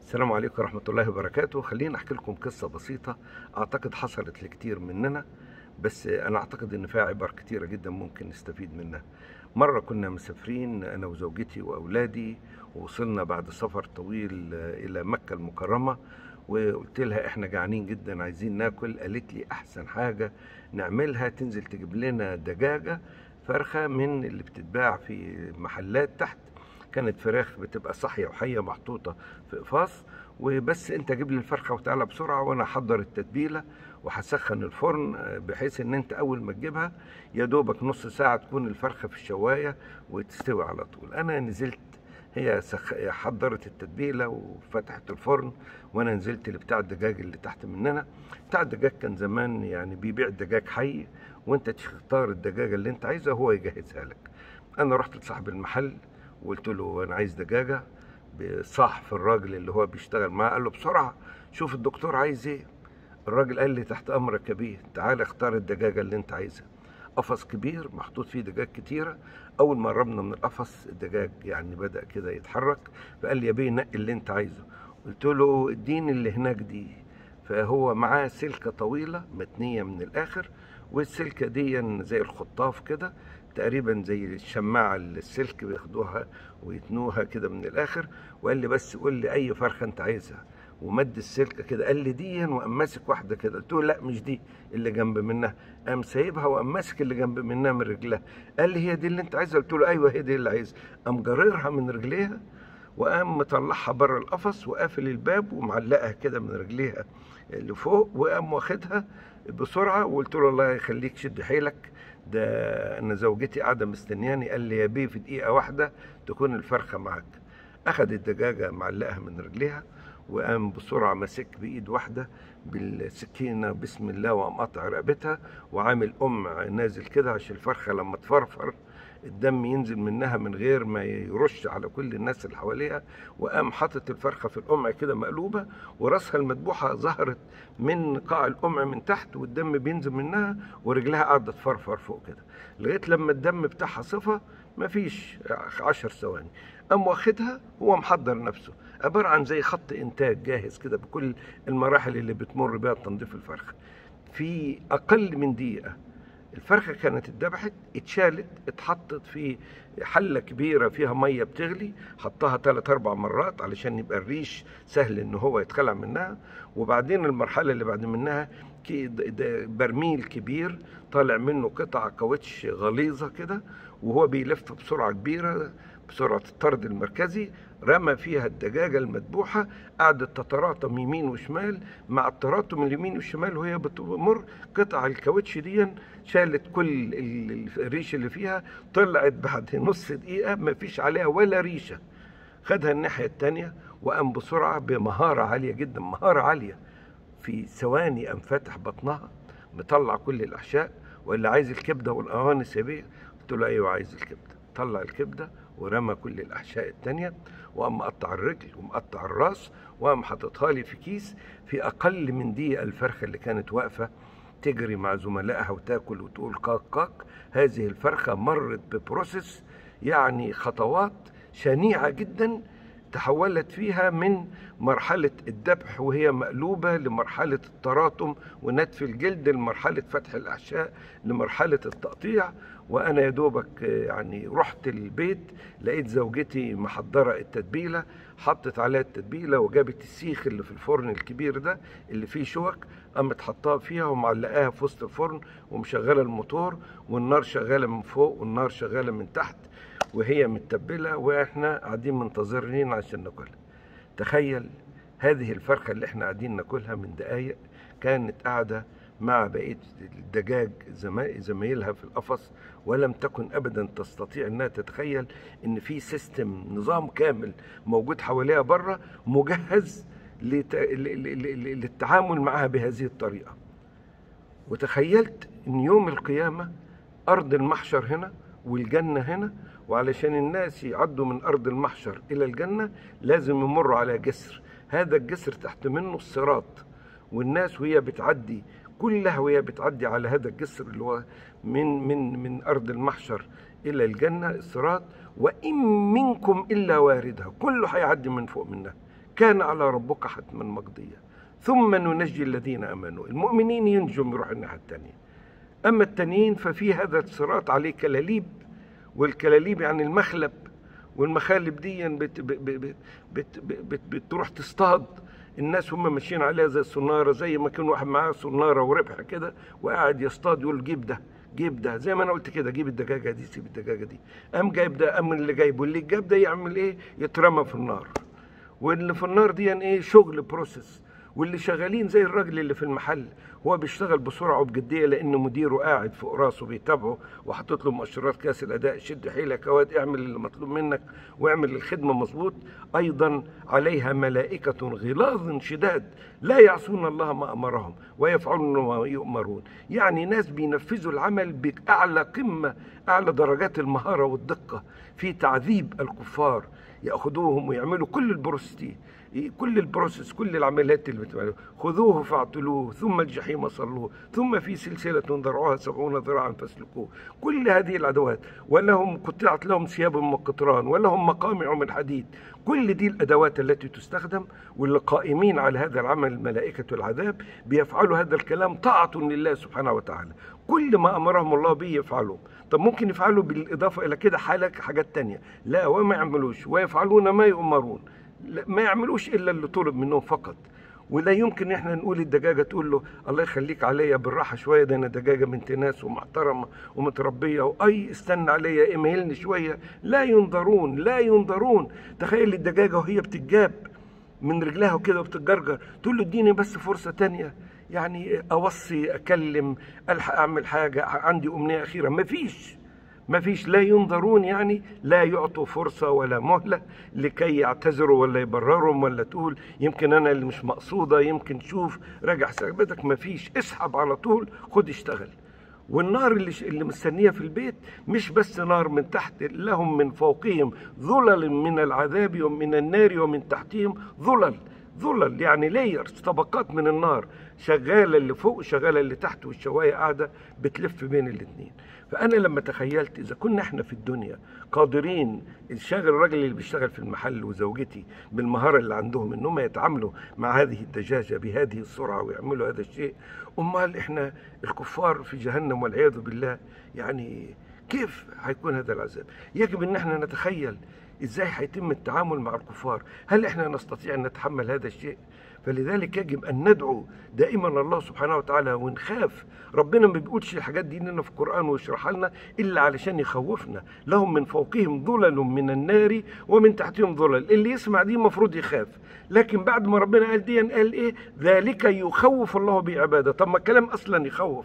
السلام عليكم ورحمة الله وبركاته خليني أحكي لكم قصة بسيطة أعتقد حصلت لكتير مننا بس أنا أعتقد إن فيها عبر كتيرة جدا ممكن نستفيد منها مرة كنا مسافرين أنا وزوجتي وأولادي ووصلنا بعد سفر طويل إلى مكة المكرمة وقلت لها إحنا جعانين جدا عايزين ناكل قالت لي أحسن حاجة نعملها تنزل تجيب لنا دجاجة فرخة من اللي بتتباع في محلات تحت كانت فراخ بتبقى صحية وحية محطوطة في قفاص وبس انت جيب لي الفرخة وتعالى بسرعة وانا احضر التتبيلة وهسخن الفرن بحيث ان انت اول ما تجيبها يا دوبك نص ساعة تكون الفرخة في الشواية وتستوي على طول انا نزلت هي سخ... حضرت التتبيله وفتحت الفرن وانا نزلت لبتاع الدجاج اللي تحت مننا بتاع الدجاج كان زمان يعني بيبيع الدجاج حي وانت تختار الدجاجه اللي انت عايزها وهو يجهزها لك انا رحت لصاحب المحل وقلت له انا عايز دجاجه صاح في الراجل اللي هو بيشتغل معاه قال له بسرعه شوف الدكتور عايز ايه الراجل قال لي تحت امرك يا بيه تعالى اختار الدجاجه اللي انت عايزها قفص كبير محطوط فيه دجاج كتيره اول ما قربنا من القفص الدجاج يعني بدا كده يتحرك فقال لي يا بيه نقي اللي انت عايزه قلت له اديني اللي هناك دي فهو معاه سلكه طويله متنيه من الاخر والسلكه دي زي الخطاف كده تقريبا زي الشماعة السلك بياخدوها ويتنوها كده من الآخر وقال لي بس قول لي أي فرخة أنت عايزها ومد السلكة كده قال لي دي وقام ماسك واحدة كده قلت له لا مش دي اللي جنب منها قام سايبها وقام ماسك اللي جنب منها من رجلها قال لي هي دي اللي أنت عايزها قلت له أيوه هي دي اللي عايزها قام جررها من رجليها وقام مطلعها بره القفص وقافل الباب ومعلقها كده من رجليها لفوق وقام واخدها بسرعة وقلت له الله يخليك شد حيلك ده انا زوجتي قاعده مستنياني قال لي يا بيه في دقيقه واحده تكون الفرخه معاك اخذ الدجاجه معلقها من رجليها وقام بسرعه ماسك بايد واحده بالسكينه بسم الله وقام قاطع رقبتها وعامل قمع نازل كده عشان الفرخه لما تفرفر الدم ينزل منها من غير ما يرش على كل الناس اللي حواليها وقام حاطط الفرخه في القمع كده مقلوبه وراسها المذبوحه ظهرت من قاع القمع من تحت والدم بينزل منها ورجلها قاعده تفرفر فوق كده لغايه لما الدم بتاعها صفى مفيش عشر ثواني قام واخدها هو محضر نفسه عباره عن زي خط انتاج جاهز كده بكل المراحل اللي بتمر بها تنظيف الفرخه في اقل من دقيقه الفرخه كانت اتذبحت اتشالت اتحطت في حله كبيره فيها ميه بتغلي حطها ثلاث اربع مرات علشان يبقى الريش سهل ان هو يتخلع منها وبعدين المرحله اللي بعد منها برميل كبير طالع منه قطع كاوتش غليظه كده وهو بيلف بسرعه كبيره بسرعه الطرد المركزي رمى فيها الدجاجة المذبوحة قعدت تتراطم يمين وشمال مع التراطم اليمين والشمال وهي بتمر قطع الكاوتش دي شالت كل الريش اللي فيها طلعت بعد نص دقيقة ما فيش عليها ولا ريشة خدها الناحية التانية وقام بسرعة بمهارة عالية جدا مهارة عالية في ثواني قام فاتح بطنها مطلع كل الأحشاء واللي عايز الكبدة والقوانص يا بيه قلت له أيوه عايز الكبدة طلع الكبدة ورمى كل الأحشاء التانية وقام مقطع الرجل ومقطع الراس وقام حاططها لي في كيس في أقل من دقيقة الفرخة اللي كانت واقفة تجري مع زملائها وتاكل وتقول كاك كاك هذه الفرخة مرت ببروسيس يعني خطوات شنيعة جدا تحولت فيها من مرحلة الذبح وهي مقلوبة لمرحلة التراطم ونتف الجلد لمرحلة فتح الأحشاء لمرحلة التقطيع وأنا يا دوبك يعني رحت البيت لقيت زوجتي محضرة التتبيلة حطت عليها التتبيلة وجابت السيخ اللي في الفرن الكبير ده اللي فيه شوك قامت حطاها فيها ومعلقاها في وسط الفرن ومشغلة الموتور والنار شغالة من فوق والنار شغالة من تحت وهي متبلة واحنا قاعدين منتظرين عشان ناكلها تخيل هذه الفرخة اللي احنا قاعدين ناكلها من دقايق كانت قاعدة مع بقية الدجاج زمايلها في القفص ولم تكن ابدا تستطيع انها تتخيل ان في سيستم نظام كامل موجود حواليها بره مجهز للتعامل معها بهذه الطريقة وتخيلت ان يوم القيامة ارض المحشر هنا والجنة هنا وعلشان الناس يعدوا من أرض المحشر إلى الجنة لازم يمروا على جسر هذا الجسر تحت منه الصراط والناس وهي بتعدي كلها وهي بتعدي على هذا الجسر اللي هو من من من أرض المحشر إلى الجنة الصراط وإن منكم إلا واردها كله هيعدي من فوق منها كان على ربك حتما مقضيا ثم ننجي الذين امنوا المؤمنين ينجوا يروحوا الناحيه الثانيه اما التانيين ففي هذا الصراط عليه كلاليب والكلاليب يعني المخلب والمخالب دي بت بت بت بت بت بتروح تصطاد الناس هم ماشيين عليها زي الصناره زي ما كان واحد معاه صناره وربح كده وقاعد يصطاد يقول جيب ده جيب ده زي ما انا قلت كده جيب الدجاجه دي سيب الدجاجه دي قام جايب ده قام اللي جايبه اللي جاب ده يعمل ايه يترمى في النار واللي في النار دي يعني ايه شغل بروسيس واللي شغالين زي الراجل اللي في المحل هو بيشتغل بسرعه وبجديه لان مديره قاعد فوق راسه بيتابعه وحاطط له مؤشرات كاس الاداء شد حيلك يا واد اعمل اللي مطلوب منك واعمل الخدمه مظبوط ايضا عليها ملائكه غلاظ شداد لا يعصون الله ما امرهم ويفعلون ما يؤمرون يعني ناس بينفذوا العمل باعلى قمه اعلى درجات المهاره والدقه في تعذيب الكفار ياخذوهم ويعملوا كل البروستي كل البروسيس كل العمليات اللي بتعملوها خذوه فاعتلوه ثم الجحيم صلوه ثم في سلسلة ذرعها سبعون ذراعا فاسلكوه كل هذه الأدوات ولهم قطعت لهم ثياب من قطران ولهم مقامع من حديد كل دي الأدوات التي تستخدم واللي قائمين على هذا العمل ملائكة العذاب بيفعلوا هذا الكلام طاعة لله سبحانه وتعالى كل ما أمرهم الله به يفعلوه طب ممكن يفعلوا بالإضافة إلى كده حالة حاجات تانية لا وما يعملوش ويفعلون ما يؤمرون ما يعملوش الا اللي طلب منهم فقط ولا يمكن احنا نقول الدجاجه تقول له الله يخليك عليا بالراحه شويه ده انا دجاجه بنت ناس ومحترمه ومتربيه واي استنى عليا امهلني شويه لا ينظرون لا ينظرون تخيل الدجاجه وهي بتتجاب من رجلها كده وبتتجرجر تقول له اديني بس فرصه تانية يعني اوصي اكلم الحق اعمل حاجه عندي امنيه اخيره مفيش ما فيش لا ينظرون يعني لا يعطوا فرصة ولا مهلة لكي يعتذروا ولا يبرروا ولا تقول يمكن أنا اللي مش مقصودة يمكن شوف راجع سربتك ما فيش اسحب على طول خد اشتغل والنار اللي اللي مستنيه في البيت مش بس نار من تحت لهم من فوقهم ظلل من العذاب ومن النار ومن تحتهم ظلل ظلل يعني لايرز طبقات من النار شغاله اللي فوق شغاله اللي تحت والشوايه قاعده بتلف بين الاثنين فانا لما تخيلت اذا كنا احنا في الدنيا قادرين الشاغل الراجل اللي بيشتغل في المحل وزوجتي بالمهاره اللي عندهم ان هم يتعاملوا مع هذه الدجاجه بهذه السرعه ويعملوا هذا الشيء امال احنا الكفار في جهنم والعياذ بالله يعني كيف هيكون هذا العذاب يجب ان احنا نتخيل ازاي هيتم التعامل مع الكفار هل احنا نستطيع ان نتحمل هذا الشيء فلذلك يجب ان ندعو دائما الله سبحانه وتعالى ونخاف ربنا ما بيقولش الحاجات دي لنا في القران ويشرحها لنا الا علشان يخوفنا لهم من فوقهم ظلل من النار ومن تحتهم ظلل اللي يسمع دي المفروض يخاف لكن بعد ما ربنا قال دي قال ايه ذلك يخوف الله بعباده طب ما الكلام اصلا يخوف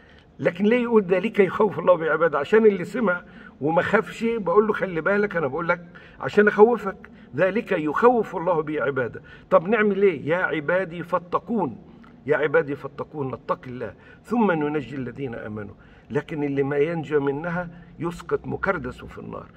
لكن ليه يقول ذلك يخوف الله بعباده عشان اللي سمع وما خافش بقول له خلي بالك انا بقول لك عشان اخوفك ذلك يخوف الله به عباده طب نعمل ايه يا عبادي فاتقون يا عبادي فاتقون نتق الله ثم ننجي الذين امنوا لكن اللي ما ينجى منها يسقط مكردسه في النار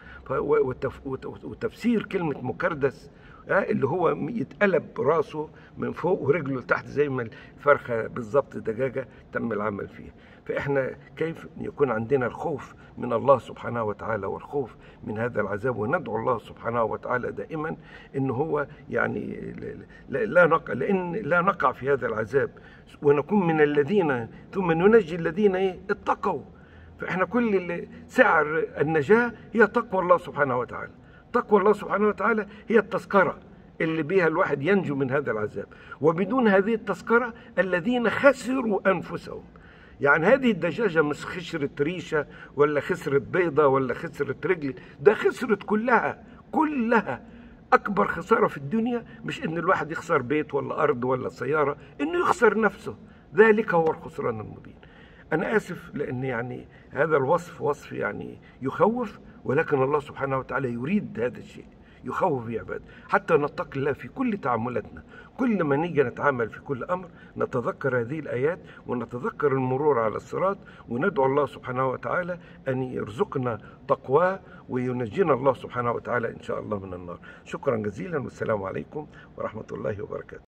وتفسير كلمة مكردس اللي هو يتقلب راسه من فوق ورجله لتحت زي ما الفرخة بالظبط دجاجة تم العمل فيها فإحنا كيف يكون عندنا الخوف من الله سبحانه وتعالى والخوف من هذا العذاب وندعو الله سبحانه وتعالى دائما إن هو يعني لا نقع لأن لا نقع في هذا العذاب ونكون من الذين ثم ننجي الذين إيه اتقوا فإحنا كل اللي سعر النجاة هي تقوى الله سبحانه وتعالى تقوى الله سبحانه وتعالى هي التذكرة اللي بها الواحد ينجو من هذا العذاب وبدون هذه التذكرة الذين خسروا أنفسهم يعني هذه الدجاجة مش خسرت ريشة ولا خسرت بيضة ولا خسرت رجل ده خسرت كلها كلها أكبر خسارة في الدنيا مش إن الواحد يخسر بيت ولا أرض ولا سيارة إنه يخسر نفسه ذلك هو الخسران المبين أنا آسف لأن يعني هذا الوصف وصف يعني يخوف ولكن الله سبحانه وتعالى يريد هذا الشيء يخوف عباده حتى نتقي الله في كل تعاملاتنا كل ما نيجي نتعامل في كل امر نتذكر هذه الايات ونتذكر المرور على الصراط وندعو الله سبحانه وتعالى ان يرزقنا تقواه وينجينا الله سبحانه وتعالى ان شاء الله من النار شكرا جزيلا والسلام عليكم ورحمه الله وبركاته